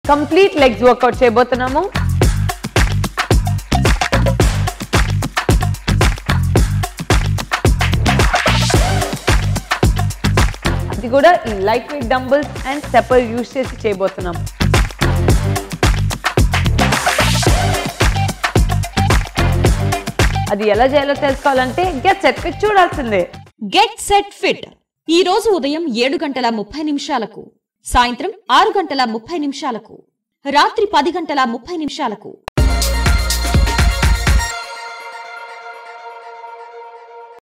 complete legs work out చేయబోతున్నాము అది కూడా ఈ light weight dumbbells and stepper use చేసి చేయబోతున్నాము అది ఎలా చేయాలో తెలుసుకోవాలంటే గెట్ సెట్ పిక్ చూడాల్సిందే గెట్ సెట్ ఫిట్ ఈ రోజు ఉదయం ఏడు గంటల ముప్పై నిమిషాలకు సాయంత్రం ఆరు గంటల ముప్పై నిమిషాలకు రాత్రి పది గంటల ముప్పై నిమిషాలకు